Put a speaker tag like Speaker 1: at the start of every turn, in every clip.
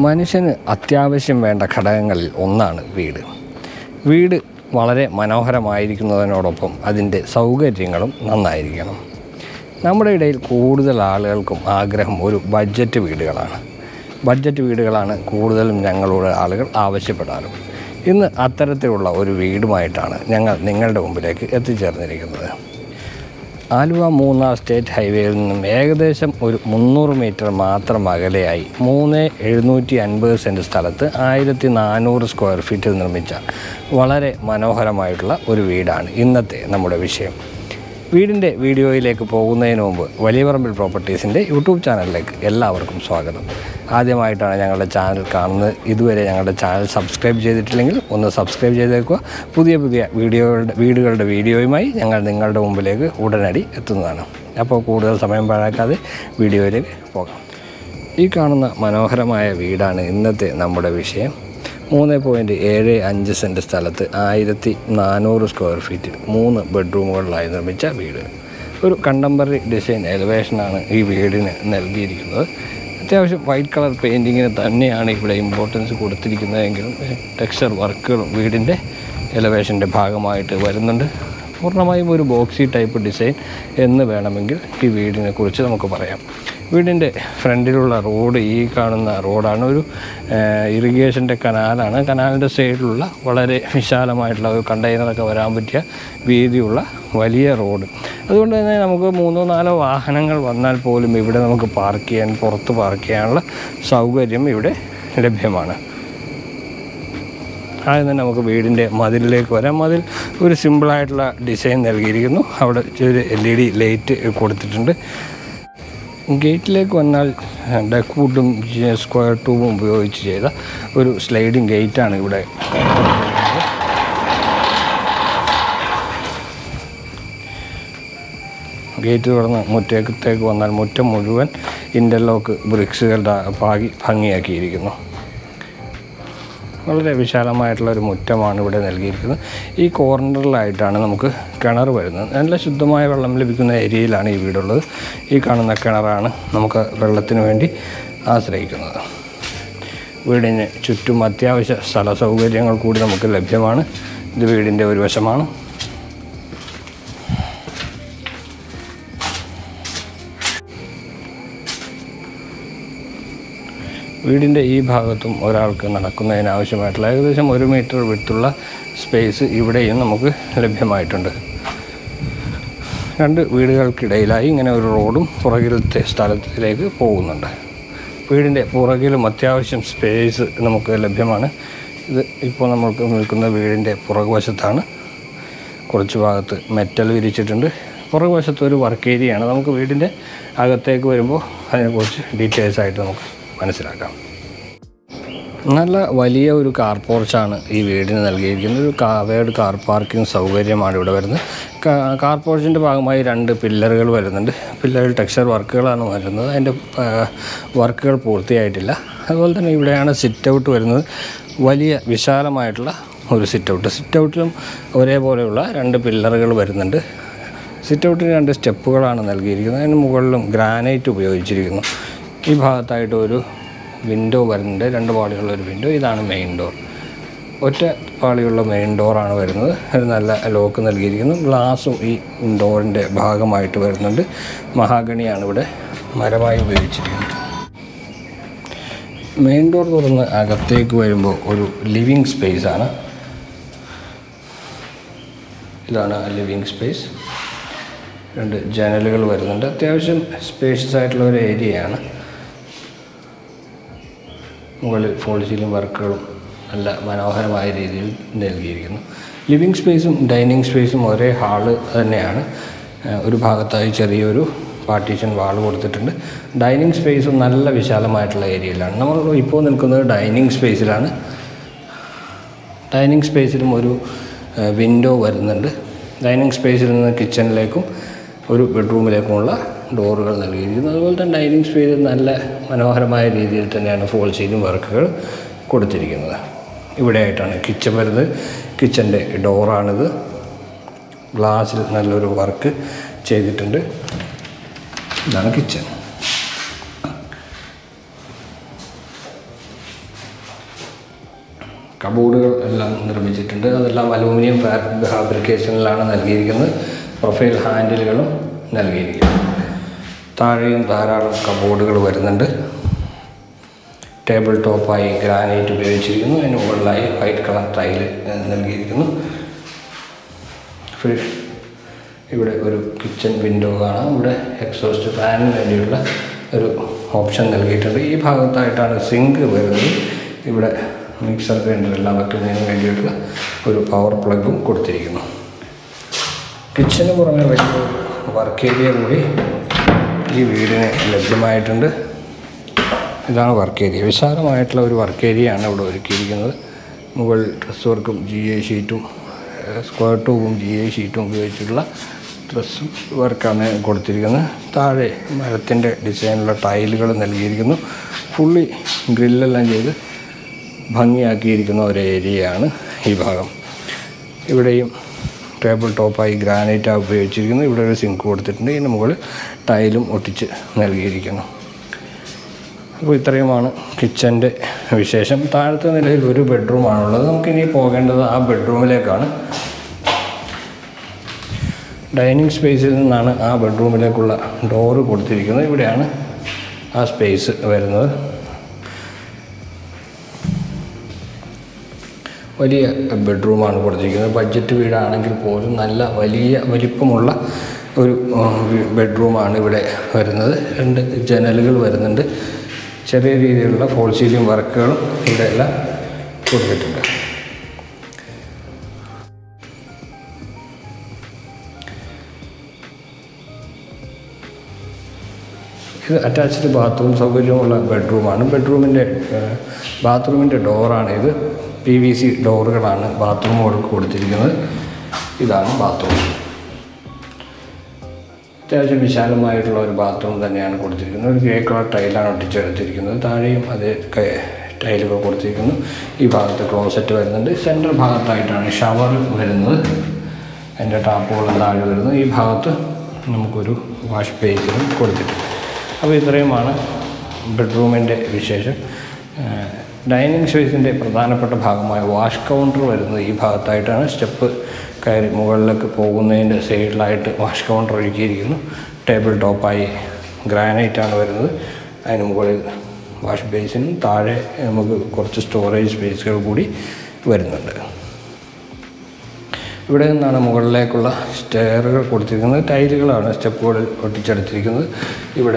Speaker 1: മനുഷ്യന് അത്യാവശ്യം വേണ്ട ഘടകങ്ങളിൽ ഒന്നാണ് വീട് വീട് വളരെ മനോഹരമായിരിക്കുന്നതിനോടൊപ്പം അതിൻ്റെ സൗകര്യങ്ങളും നന്നായിരിക്കണം നമ്മുടെ ഇടയിൽ കൂടുതൽ ആളുകൾക്കും ആഗ്രഹം ഒരു ബഡ്ജറ്റ് വീടുകളാണ് ബഡ്ജറ്റ് വീടുകളാണ് കൂടുതലും ഞങ്ങളോട് ആളുകൾ ആവശ്യപ്പെടാറും ഇന്ന് അത്തരത്തിലുള്ള ഒരു വീടുമായിട്ടാണ് ഞങ്ങൾ നിങ്ങളുടെ മുമ്പിലേക്ക് എത്തിച്ചേർന്നിരിക്കുന്നത് ആലുവ മൂന്നാർ സ്റ്റേറ്റ് ഹൈവേയിൽ നിന്നും ഏകദേശം ഒരു മുന്നൂറ് മീറ്റർ മാത്രം അകലെയായി മൂന്ന് എഴുന്നൂറ്റി അൻപത് സെൻറ്റ് സ്ഥലത്ത് ആയിരത്തി നാനൂറ് സ്ക്വയർ ഫീറ്റിൽ നിർമ്മിച്ച വളരെ മനോഹരമായിട്ടുള്ള ഒരു വീടാണ് ഇന്നത്തെ നമ്മുടെ വിഷയം വീടിൻ്റെ വീഡിയോയിലേക്ക് പോകുന്നതിന് മുമ്പ് വലിയ പറമ്പിൽ പ്രോപ്പർട്ടീസിൻ്റെ യൂട്യൂബ് ചാനലിലേക്ക് എല്ലാവർക്കും സ്വാഗതം ആദ്യമായിട്ടാണ് ഞങ്ങളുടെ ചാനൽ കാണുന്നത് ഇതുവരെ ഞങ്ങളുടെ ചാനൽ സബ്സ്ക്രൈബ് ചെയ്തിട്ടില്ലെങ്കിൽ ഒന്ന് സബ്സ്ക്രൈബ് ചെയ്തേക്കുക പുതിയ പുതിയ വീഡിയോകളുടെ വീടുകളുടെ വീഡിയോയുമായി ഞങ്ങൾ നിങ്ങളുടെ മുമ്പിലേക്ക് ഉടനടി എത്തുന്നതാണ് അപ്പോൾ കൂടുതൽ സമയം പാഴാക്കാതെ വീഡിയോയിലേക്ക് പോകാം ഈ കാണുന്ന മനോഹരമായ വീടാണ് ഇന്നത്തെ നമ്മുടെ വിഷയം മൂന്ന് പോയിൻറ്റ് ഏഴ് അഞ്ച് സെൻറ്റ് സ്ഥലത്ത് ആയിരത്തി നാനൂറ് സ്ക്വയർ ഫീറ്റിൽ മൂന്ന് ബെഡ്റൂമുകളിലായി നിർമ്മിച്ച വീട് ഒരു കണ്ടംപററി ഡിസൈൻ എലിവേഷനാണ് ഈ വീടിന് നൽകിയിരിക്കുന്നത് അത്യാവശ്യം വൈറ്റ് കളർ പെയിൻറ്റിങ്ങിന് തന്നെയാണ് ഇവിടെ ഇമ്പോർട്ടൻസ് കൊടുത്തിരിക്കുന്നതെങ്കിലും ടെക്സ്ചർ വർക്കുകളും വീടിൻ്റെ എലവേഷൻ്റെ ഭാഗമായിട്ട് വരുന്നുണ്ട് പൂർണ്ണമായും ഒരു ബോക്സി ടൈപ്പ് ഡിസൈൻ എന്ന് വേണമെങ്കിൽ ഈ വീടിനെ കുറിച്ച് നമുക്ക് പറയാം വീടിൻ്റെ ഫ്രണ്ടിലുള്ള റോഡ് ഈ കാണുന്ന റോഡാണ് ഒരു ഇറിഗേഷൻ്റെ കനാലാണ് കനാലിൻ്റെ സൈഡിലുള്ള വളരെ വിശാലമായിട്ടുള്ള ഒരു കണ്ടെയ്നറൊക്കെ വരാൻ പറ്റിയ വീതിയുള്ള വലിയ റോഡ് അതുകൊണ്ട് തന്നെ നമുക്ക് മൂന്നോ നാലോ വാഹനങ്ങൾ വന്നാൽ പോലും ഇവിടെ നമുക്ക് പാർക്ക് ചെയ്യാൻ പുറത്ത് പാർക്ക് ചെയ്യാനുള്ള സൗകര്യം ഇവിടെ ലഭ്യമാണ് ആദ്യം തന്നെ നമുക്ക് വീടിൻ്റെ മതിലിലേക്ക് വരാം മതിൽ ഒരു സിമ്പിളായിട്ടുള്ള ഡിസൈൻ നൽകിയിരിക്കുന്നു അവിടെ ഒരു എൽ ഇ ഡി ലൈറ്റ് കൊടുത്തിട്ടുണ്ട് ഗേറ്റിലേക്ക് വന്നാൽ ഡക്ക് വുഡും സ്ക്വയർ ട്യൂബും ഉപയോഗിച്ച് ചെയ്ത ഒരു സ്ലൈഡിങ് ഗേറ്റാണ് ഇവിടെ ഗേറ്റ് തുറന്ന് മുറ്റത്തേക്ക് വന്നാൽ മുറ്റം മുഴുവൻ ഇൻ്റർലോക്ക് ബ്രിക്സുകളുടെ പാകി ഭംഗിയാക്കിയിരിക്കുന്നു വളരെ വിശാലമായിട്ടുള്ള ഒരു മുറ്റമാണ് ഇവിടെ നൽകിയിരിക്കുന്നത് ഈ കോർണറിലായിട്ടാണ് നമുക്ക് കിണർ വരുന്നത് നല്ല ശുദ്ധമായ വെള്ളം ലഭിക്കുന്ന ഏരിയയിലാണ് ഈ വീടുള്ളത് ഈ കാണുന്ന കിണറാണ് നമുക്ക് വെള്ളത്തിന് വേണ്ടി ആശ്രയിക്കുന്നത് വീടിന് ചുറ്റും അത്യാവശ്യ സ്ഥല സൗകര്യങ്ങൾ കൂടി നമുക്ക് ലഭ്യമാണ് ഇത് വീടിൻ്റെ ഒരു വശമാണ് വീടിൻ്റെ ഈ ഭാഗത്തും ഒരാൾക്ക് നടക്കുന്നതിന് ആവശ്യമായിട്ടുള്ള ഏകദേശം ഒരു മീറ്റർ വിട്ടുള്ള സ്പേസ് ഇവിടെയും നമുക്ക് ലഭ്യമായിട്ടുണ്ട് രണ്ട് വീടുകൾക്കിടയിലായി ഇങ്ങനെ ഒരു റോഡും പുറകിലത്തെ സ്ഥലത്തിലേക്ക് പോകുന്നുണ്ട് വീടിൻ്റെ പുറകിലും അത്യാവശ്യം സ്പേസ് നമുക്ക് ലഭ്യമാണ് ഇത് ഇപ്പോൾ നമ്മൾക്ക് നിൽക്കുന്ന വീടിൻ്റെ പുറകുവശത്താണ് കുറച്ച് ഭാഗത്ത് മെറ്റൽ വിരിച്ചിട്ടുണ്ട് പുറകുവശത്ത് ഒരു വർക്ക് ഏരിയയാണ് നമുക്ക് വീടിൻ്റെ അകത്തേക്ക് വരുമ്പോൾ അതിനെക്കുറിച്ച് ഡീറ്റെയിൽസ് ആയിട്ട് നമുക്ക് മനസ്സിലാക്കാം നല്ല വലിയ ഒരു കാർ പോർച്ചാണ് ഈ വീടിന് നൽകിയിരിക്കുന്നത് ഒരു കാവേഡ് കാർ പാർക്കിംഗ് സൗകര്യമാണ് ഇവിടെ വരുന്നത് കാ- കാർ പോർച്ചിൻ്റെ ഭാഗമായി രണ്ട് പില്ലറുകൾ വരുന്നുണ്ട് പില്ലറിൽ ടെക്സ്ചർ വർക്കുകളാണ് വരുന്നത് അതിൻ്റെ ആ, വർക്കുകൾ പൂർത്തിയായിട്ടില്ല അതുപോലെ തന്നെ ഇവിടെയാണ് സിറ്റ് ഔട്ട് വരുന്നത് വലിയ വിശാലമായിട്ടുള്ള ഒരു സിറ്റ് ഔട്ട് സിറ്റ് ഔട്ടിലും ഒരേപോലെയുള്ള രണ്ട് പില്ലറുകൾ വരുന്നുണ്ട് സിറ്റ് ഔട്ടിന് രണ്ട് സ്റ്റെപ്പുകളാണ് നൽകിയിരിക്കുന്നത് അതിന് മുകളിലും ഗ്രാനൈറ്റ് ഉപയോഗിച്ചിരിക്കുന്നു ഈ ഭാഗത്തായിട്ട് ഒരു വിൻഡോ വരുന്നുണ്ട് രണ്ട് പാളിയുള്ള ഒരു വിൻഡോ ഇതാണ് മെയിൻ ഡോർ ഒറ്റ പാളിയുള്ള മെയിൻ ഡോറാണ് വരുന്നത് ഒരു നല്ല ലോക്ക് നൽകിയിരിക്കുന്നു ഗ്ലാസും ഈ ഡോറിൻ്റെ ഭാഗമായിട്ട് വരുന്നുണ്ട് മഹാഗണിയാണ് ഇവിടെ മരമായി ഉപയോഗിച്ചിരിക്കുന്നത് മെയിൻ ഡോർ തുറന്ന് അകത്തേക്ക് വരുമ്പോൾ ഒരു ലിവിങ് സ്പേസ് ആണ് ഇതാണ് ലിവിങ് സ്പേസ് രണ്ട് ജനലുകൾ വരുന്നുണ്ട് അത്യാവശ്യം സ്പേഷ്യസ് ആയിട്ടുള്ള ഒരു ഏരിയയാണ് മുകളിൽ ഫോൾ സീലിംഗ് വർക്കുകളും നല്ല മനോഹരമായ രീതിയിൽ നൽകിയിരിക്കുന്നു ലിവിങ് സ്പേസും ഡൈനിങ് സ്പേസും ഒരേ ഹാള് തന്നെയാണ് ഏഹ് ഒരു ഭാഗത്തായി ചെറിയൊരു പാർട്ടീഷൻ വാൾ കൊടുത്തിട്ടുണ്ട് ഡൈനിങ് സ്പേസും നല്ല വിശാലമായിട്ടുള്ള ഏരിയയിലാണ് നമ്മൾ ഇപ്പോൾ നിൽക്കുന്നത് ഡൈനിങ് സ്പേസിലാണ് ഡൈനിങ് സ്പേസിലും ഒരു വിൻഡോ വരുന്നുണ്ട് ഡൈനിങ് സ്പേസിൽ നിന്ന് കിച്ചണിലേക്കും ഒരു ബെഡ്റൂമിലേക്കുമുള്ള ഡോറുകൾ നൽകിയിരിക്കുന്നു അതുപോലെ തന്നെ ഡൈനിങ് സ്പേസിൽ നല്ല മനോഹരമായ രീതിയിൽ തന്നെയാണ് ഫോൾ സീലിംഗ് വർക്കുകൾ കൊടുത്തിരിക്കുന്നത് ഇവിടെയായിട്ടാണ് കിച്ചൺ വരുന്നത് കിച്ചൻ്റെ ഡോറാണിത് ഗ്ലാസ്സിൽ നല്ലൊരു വർക്ക് ചെയ്തിട്ടുണ്ട് ഇതാണ് കിച്ചൺ കബോർഡുകൾ എല്ലാം നിർമ്മിച്ചിട്ടുണ്ട് അതെല്ലാം അലൂമിനിയം ഫാബ്രിക്കേഷനിലാണ് നൽകിയിരിക്കുന്നത് പ്രൊഫൈൽ ഹാൻഡിലുകളും നൽകിയിരിക്കുന്നു താഴെയും ധാരാളം കബോർഡുകൾ വരുന്നുണ്ട് ടേബിൾ ടോപ്പായി ഗ്രാനൈറ്റ് ഉപയോഗിച്ചിരിക്കുന്നു അതിന് മുകളിലായി വൈറ്റ് കളർ ടൈല് നൽകിയിരിക്കുന്നു ഫ്രി- ഇവിടെ ഒരു കിച്ചൺ വിൻഡോ കാണാം ഇവിടെ എക്സോസ്റ്റ് ഫാനിന് വേണ്ടിയുള്ള ഒരു ഓപ്ഷൻ നൽകിയിട്ടുണ്ട് ഈ ഭാഗത്തായിട്ടാണ് സിങ്ക് വരുന്നത് ഇവിടെ മിക്സർ ഗ്രൈൻഡർ എല്ലാം വെക്കുന്നതിന് വേണ്ടിയിട്ടുള്ള ഒരു പവർ പ്ലഗും കൊടുത്തിരിക്കുന്നു കിച്ചന് പുറമെ വലിയ വർക്ക് ഏരിയ കൂടി ഈ വീടിന് ലഭ്യമായിട്ടുണ്ട് ഇതാണ് വർക്ക് ഏരിയ വിശാലമായിട്ടുള്ള ഒരു വർക്ക് ഏരിയയാണ് ഇവിടെ ഒരുക്കിയിരിക്കുന്നത് മുകൾ ഡ്രസ് വർക്കും ജി എ ഷീറ്റും സ്ക്വയർ ട്യൂബും ജി എ ഷീറ്റും ഉപയോഗിച്ചിട്ടുള്ള ഡ്രസ് വർക്കാണ് കൊടുത്തിരിക്കുന്നത് താഴെ മരത്തിൻ്റെ ഡിസൈനുള്ള ടൈലുകൾ നൽകിയിരിക്കുന്നു ഫുള്ളി ഗ്രില്ലെല്ലാം ചെയ്ത് ഭംഗിയാക്കിയിരിക്കുന്ന ഒരു ഏരിയയാണ് ഈ ഭാഗം ഇവിടെയും ടേബിൾ ടോപ്പായി ഗ്രാനൈറ്റാണ് ഉപയോഗിച്ചിരിക്കുന്നത് ഇവിടെ ഒരു സിങ്ക് കൊടുത്തിട്ടുണ്ട് ഇതിന് മുകളിൽ ടൈലും ഒട്ടിച്ച് നൽകിയിരിക്കുന്നു അപ്പോൾ ഇത്രയുമാണ് കിച്ചൻ്റെ വിശേഷം താഴത്തെ നിലയിൽ ഒരു ബെഡ്റൂമാണുള്ളത് നമുക്കിനി പോകേണ്ടത് ആ ബെഡ്റൂമിലേക്കാണ് ഡൈനിങ് സ്പേസിൽ നിന്നാണ് ആ ബെഡ്റൂമിലേക്കുള്ള ഡോറ് കൊടുത്തിരിക്കുന്നത് ഇവിടെയാണ് ആ സ്പേസ് വരുന്നത് വലിയ ബെഡ്റൂമാണ് കൊടുത്തിരിക്കുന്നത് ബഡ്ജറ്റ് വീടാണെങ്കിൽ പോലും നല്ല വലിയ വലിപ്പമുള്ള ഒരു ബെഡ്റൂമാണ് ഇവിടെ വരുന്നത് രണ്ട് ജനലുകൾ വരുന്നുണ്ട് ചെറിയ രീതിയിലുള്ള ഫോൾ സീലിംഗ് വർക്കുകളും ഇവിടെ എല്ലാം കൊടുത്തിട്ടുണ്ട് ഇത് അറ്റാച്ച്ഡ് ബാത്റൂം സൗകര്യമുള്ള ബെഡ്റൂമാണ് ബെഡ്റൂമിൻ്റെ ബാത്റൂമിൻ്റെ ഡോറാണ് ഇത് പി വി സി ഡോറുകളാണ് ബാത്റൂമുകൾക്ക് കൊടുത്തിരിക്കുന്നത് ഇതാണ് ബാത്റൂം അത്യാവശ്യം വിശാലമായിട്ടുള്ള ഒരു ബാത്റൂം തന്നെയാണ് കൊടുത്തിരിക്കുന്നത് ഒരു ഗ്രേ കളർ ടൈലാണ് ഒട്ടിച്ചെടുത്തിരിക്കുന്നത് താഴെയും അതേ ക- ടൈലുകൾ കൊടുത്തിരിക്കുന്നു ഈ ഭാഗത്ത് ക്ലോസറ്റ് വരുന്നുണ്ട് സെൻറ്റർ ഭാഗത്തായിട്ടാണ് ഷവർ വരുന്നത് അതിൻ്റെ ടാപ്പുകളും താഴെ വരുന്നത് ഈ ഭാഗത്ത് നമുക്കൊരു വാഷ് ബേസിനും കൊടുത്തിട്ടുണ്ട് അപ്പോൾ ഇത്രയുമാണ് ബെഡ്റൂമിൻ്റെ വിശേഷം ഡൈനിങ് സ്പേസിൻ്റെ പ്രധാനപ്പെട്ട ഭാഗമായ വാഷ് കൗണ്ടർ വരുന്നത് ഈ ഭാഗത്തായിട്ടാണ് സ്റ്റെപ്പ് കയറി മുകളിലേക്ക് പോകുന്നതിൻ്റെ സൈഡിലായിട്ട് വാഷ് കൗണ്ടർ ഒരുക്കിയിരിക്കുന്നു ടേബിൾ ടോപ്പായി ഗ്രാനൈറ്റാണ് വരുന്നത് അതിന് മുകളിൽ വാഷ് ബേസിനും താഴെ നമുക്ക് കുറച്ച് സ്റ്റോറേജ് സ്പേസുകൾ കൂടി വരുന്നുണ്ട് ഇവിടെ നിന്നാണ് മുകളിലേക്കുള്ള സ്റ്റെയറുകൾ കൊടുത്തിരിക്കുന്നത് ടൈലുകളാണ് സ്റ്റെപ്പുകളിൽ ഒട്ടിച്ചെടുത്തിരിക്കുന്നത് ഇവിടെ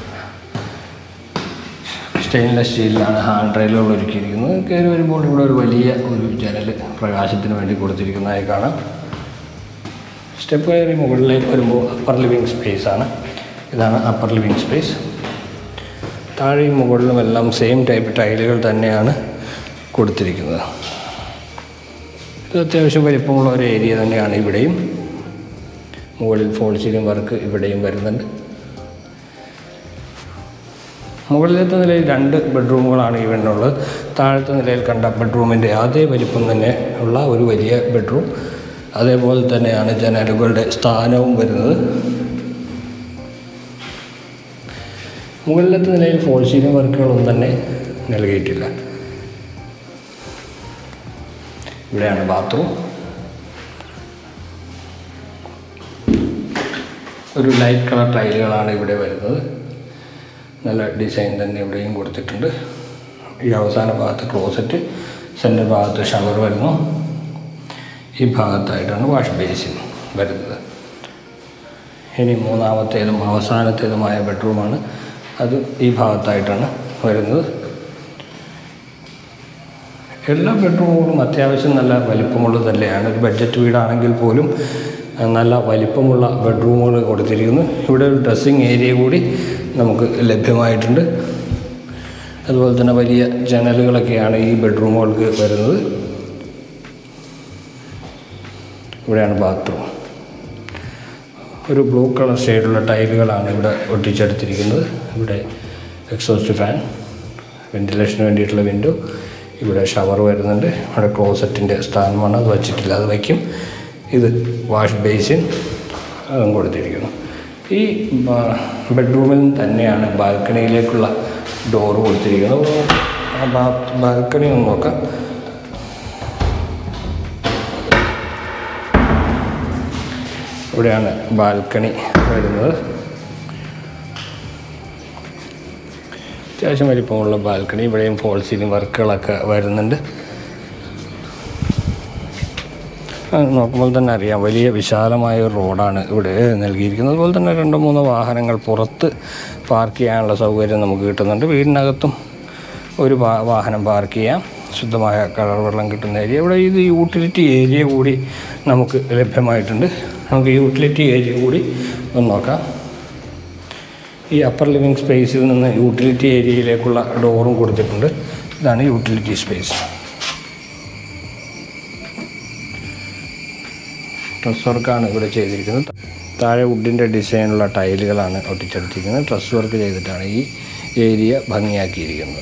Speaker 1: സ്റ്റെയിൻലെസ് സ്റ്റീലിലാണ് ഹാൻഡ് റെയിലുകൾ ഒരുക്കിയിരിക്കുന്നത് കയറി വരുമ്പോൾ ഇവിടെ ഒരു വലിയ ഒരു ജനൽ പ്രകാശത്തിന് വേണ്ടി കൊടുത്തിരിക്കുന്നതായി കാണാം സ്റ്റെപ്പ് കയറി മുകളിലേക്ക് വരുമ്പോൾ അപ്പർ ലിവിങ് സ്പേസ് ആണ് ഇതാണ് അപ്പർ ലിവിങ് സ്പേസ് താഴെയും മുകളിലും എല്ലാം സെയിം ടൈപ്പ് ടൈലുകൾ തന്നെയാണ് കൊടുത്തിരിക്കുന്നത് ഇത് അത്യാവശ്യം വലിപ്പമുള്ള ഒരു ഏരിയ തന്നെയാണ് ഇവിടെയും മുകളിൽ ഫോൾ സീലിംഗ് വർക്ക് ഇവിടെയും വരുന്നുണ്ട് മുകളിലത്തെ നിലയിൽ രണ്ട് ബെഡ്റൂമുകളാണ് ഇവനുള്ളത് താഴത്തെ നിലയിൽ കണ്ട ബെഡ്റൂമിൻ്റെ അതേ വലിപ്പം തന്നെ ഉള്ള ഒരു വലിയ ബെഡ്റൂം അതേപോലെ തന്നെയാണ് ജനലുകളുടെ സ്ഥാനവും വരുന്നത് മുകളിലത്തെ നിലയിൽ ഫോൾ സീലിംഗ് വർക്കുകളൊന്നും തന്നെ നൽകിയിട്ടില്ല ഇവിടെയാണ് ബാത്റൂം ഒരു ലൈറ്റ് കളർ ടൈലുകളാണ് ഇവിടെ വരുന്നത് നല്ല ഡിസൈൻ തന്നെ ഇവിടെയും കൊടുത്തിട്ടുണ്ട് ഈ അവസാന ഭാഗത്ത് ക്ലോസറ്റ് സെൻറ്റർ ഭാഗത്ത് ഷവർ വരുന്നു ഈ ഭാഗത്തായിട്ടാണ് വാഷ് ബേസിൻ വരുന്നത് ഇനി മൂന്നാമത്തേതും അവസാനത്തേതുമായ ബെഡ്റൂമാണ് അത് ഈ ഭാഗത്തായിട്ടാണ് വരുന്നത് എല്ലാ ബെഡ്റൂമുകളും അത്യാവശ്യം നല്ല വലിപ്പമുള്ളത് തന്നെയാണ് ഒരു ബഡ്ജറ്റ് വീടാണെങ്കിൽ പോലും അഹ് നല്ല വലിപ്പമുള്ള ബെഡ്റൂമുകൾ കൊടുത്തിരിക്കുന്നു ഇവിടെ ഒരു ഡ്രസ്സിങ് ഏരിയ കൂടി നമുക്ക് ലഭ്യമായിട്ടുണ്ട് അതുപോലെ തന്നെ വലിയ ജനലുകളൊക്കെയാണ് ഈ ബെഡ്റൂമുകൾക്ക് വരുന്നത് ഇവിടെയാണ് ബാത്റൂം ഒരു ബ്ലൂ കളർ ഷെയ്ഡുള്ള ടൈലുകളാണ് ഇവിടെ ഒട്ടിച്ചെടുത്തിരിക്കുന്നത് ഇവിടെ എക്സോസ്റ്റ് ഫാൻ വെന്റിലേഷന് വേണ്ടിയിട്ടുള്ള വിൻഡോ ഇവിടെ ഷവർ വരുന്നുണ്ട് ഇവിടെ ക്ലോസറ്റിൻ്റെ സ്ഥാനമാണ് അത് വച്ചിട്ടില്ല അത് വയ്ക്കും ഇത് വാഷ് ബേസിൻ അതും കൊടുത്തിരിക്കുന്നു ഈ ബ- ബെഡ്റൂമിൽ തന്നെയാണ് ബാൽക്കണിയിലേക്കുള്ള ഡോറ് കൊടുത്തിരിക്കുന്നത് ആ ബാ- ബാൽക്കണി ഒന്ന് നോക്കാം ഇവിടെയാണ് ബാൽക്കണി വരുന്നത് അത്യാവശ്യം വലിപ്പമുള്ള ബാൽക്കണി ഇവിടെയും ഫോൾ സീലിംഗ് വർക്കുകളൊക്കെ വരുന്നുണ്ട് അത് നോക്കുമ്പോൾ തന്നെ അറിയാം വലിയ വിശാലമായ ഒരു റോഡാണ് ഇവിടെ നൽകിയിരിക്കുന്നത് അതുപോലെ തന്നെ രണ്ടോ മൂന്നോ വാഹനങ്ങൾ പുറത്ത് പാർക്ക് ചെയ്യാനുള്ള സൗകര്യം നമുക്ക് കിട്ടുന്നുണ്ട് വീടിനകത്തും ഒരു വാ- വാഹനം പാർക്ക് ചെയ്യാം ശുദ്ധമായ കളർ വെള്ളം കിട്ടുന്ന ഏരിയ ഇവിടെ ഇത് യൂട്ടിലിറ്റി ഏരിയ കൂടി നമുക്ക് ലഭ്യമായിട്ടുണ്ട് നമുക്ക് യൂട്ടിലിറ്റി ഏരിയ കൂടി ഒന്ന് നോക്കാം ഈ അപ്പർ ലിവിങ് സ്പേസിൽ നിന്ന് യൂട്ടിലിറ്റി ഏരിയയിലേക്കുള്ള ഡോറും കൊടുത്തിട്ടുണ്ട് ഇതാണ് യൂട്ടിലിറ്റി സ്പേസ് ഡ്രസ് വർക്കാണ് ഇവിടെ ചെയ്തിരിക്കുന്നത് താഴെ വുഡിൻ്റെ ഡിസൈനുള്ള ടൈലുകളാണ് ഒട്ടിച്ചെടുത്തിരിക്കുന്നത് ഡ്രസ് വർക്ക് ചെയ്തിട്ടാണ് ഈ ഏരിയ ഭംഗിയാക്കിയിരിക്കുന്നത്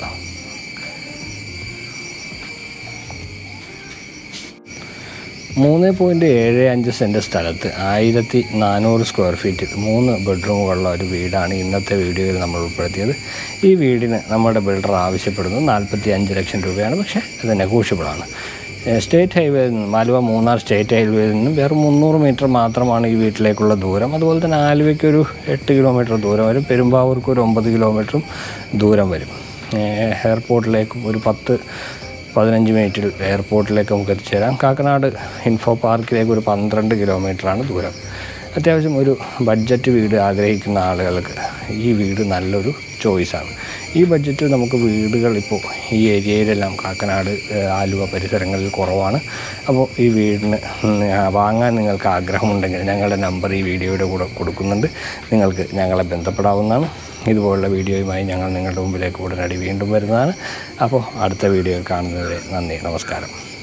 Speaker 1: മൂന്ന് പോയിൻറ്റ് ഏഴ് അഞ്ച് സെൻറ്റ് സ്ഥലത്ത് ആയിരത്തി നാനൂറ് സ്ക്വയർ ഫീറ്റ് മൂന്ന് ബെഡ്റൂമുകളുള്ള ഒരു വീടാണ് ഇന്നത്തെ വീഡിയോയിൽ നമ്മൾ ഉൾപ്പെടുത്തിയത് ഈ വീടിന് നമ്മുടെ ബിൽഡർ ആവശ്യപ്പെടുന്നത് നാൽപ്പത്തി അഞ്ച് ലക്ഷം രൂപയാണ് പക്ഷേ അത് നെഗോഷ്യബിളാണ് സ്റ്റേറ്റ് ഹൈവേയിൽ നിന്നും ആലുവ മൂന്നാർ സ്റ്റേറ്റ് ഹൈവേയിൽ നിന്നും വെറും മുന്നൂറ് മീറ്റർ മാത്രമാണ് ഈ വീട്ടിലേക്കുള്ള ദൂരം അതുപോലെ തന്നെ ആലുവയ്ക്ക് ഒരു എട്ട് കിലോമീറ്റർ ദൂരം വരും പെരുമ്പാവൂർക്ക് ഒരു ഒമ്പത് കിലോമീറ്ററും ദൂരം വരും ഏഹ് എയർപോർട്ടിലേക്കും ഒരു പത്ത് പതിനഞ്ച് മിനിറ്റിൽ എയർപോർട്ടിലേക്ക് നമുക്ക് എത്തിച്ചേരാം കാക്കനാട് ഇൻഫോ പാർക്കിലേക്ക് ഒരു പന്ത്രണ്ട് കിലോമീറ്ററാണ് ദൂരം അത്യാവശ്യം ഒരു ബഡ്ജറ്റ് വീട് ആഗ്രഹിക്കുന്ന ആളുകൾക്ക് ഈ വീട് നല്ലൊരു ചോയ്സാണ് ഈ ബഡ്ജറ്റിൽ നമുക്ക് വീടുകൾ ഇപ്പോൾ ഈ ഏരിയയിലെല്ലാം കാക്കനാട് ഏഹ്, ആലുവ പരിസരങ്ങളിൽ കുറവാണ് അപ്പോൾ ഈ വീടിന് ഉം, ആ, വാങ്ങാൻ നിങ്ങൾക്ക് ആഗ്രഹമുണ്ടെങ്കിൽ ഞങ്ങളുടെ നമ്പർ ഈ വീഡിയോയുടെ കൂടെ കൊടുക്കുന്നുണ്ട് നിങ്ങൾക്ക് ഞങ്ങളെ ബന്ധപ്പെടാവുന്നതാണ് ഇതുപോലുള്ള വീഡിയോയുമായി ഞങ്ങൾ നിങ്ങളുടെ മുമ്പിലേക്ക് ഉടനടി വീണ്ടും വരുന്നതാണ് അപ്പോൾ അടുത്ത വീഡിയോയിൽ കാണുന്നവരെ നന്ദി നമസ്കാരം